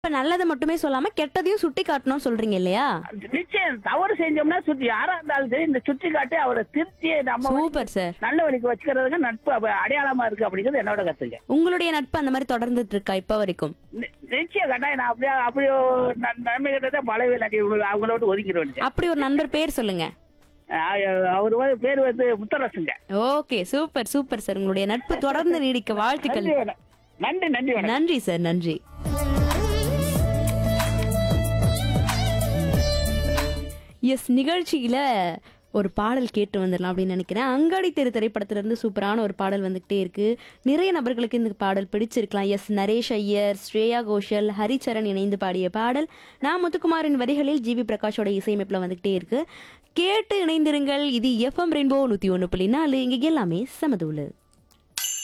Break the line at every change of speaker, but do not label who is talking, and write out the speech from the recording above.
இப்ப நல்லதை மட்டுமே சொல்லாம கெட்டதையும் சுட்டி காட்டணும்னு சொல்றீங்க இல்லையா
நிச்சயம் தவறு செஞ்சோம்னா சுத்தி யாரா இருந்தாலும் சரி இந்த சுட்டி காட்டி அவரை திருத்தி நம்ம
சூப்பர் சார்
நல்ல வழிக்கு வச்சுக்கிறதுக்கு நட்பு அப்ப அடையாளமா இருக்கு அப்படிங்கிறது என்னோட கருத்துங்க
உங்களுடைய நட்பு அந்த மாதிரி தொடர்ந்துட்டு இருக்கா இப்ப வரைக்கும்
நி- நிச்சயம் கட்டாயம் நான் அப்படியே அப்படியே நன்மை கிட்டதான் பழவே இல்லாட்டி அவங்கள விட்டு ஒதுக்கிடுவேன்
அப்படி ஒரு நண்பர் பேர் சொல்லுங்க
அவர் வந்து பேர் வந்து முத்தரசுங்க
ஓகே சூப்பர் சூப்பர் சார் உங்களுடைய நட்பு தொடர்ந்து நீடிக்க வாழ்த்துக்கள்
நன்றி வணக்கம். நன்றி நன்றி வணக்கம்
நன்றி சார் நன்றி எஸ் நிகழ்ச்சியில ஒரு பாடல் கேட்டு வந்துடலாம் அப்படின்னு நினைக்கிறேன் அங்காடி தெரு திரைப்படத்துல இருந்து சூப்பரான ஒரு பாடல் வந்துகிட்டே இருக்கு நிறைய நபர்களுக்கு இந்த பாடல் பிடிச்சிருக்கலாம் எஸ் நரேஷ் ஐயர் ஸ்ரேயா கோஷல் ஹரிச்சரன் இணைந்து பாடிய பாடல் நான் முத்துக்குமாரின் வரிகளில் ஜிவி பிரகாஷோட இசையமைப்புல வந்துகிட்டே இருக்கு கேட்டு இணைந்திருங்கள் இது எஃப்எம் ரெயின்போ நூத்தி ஒன்று புள்ளி நாலு இங்க எல்லாமே சமதூளு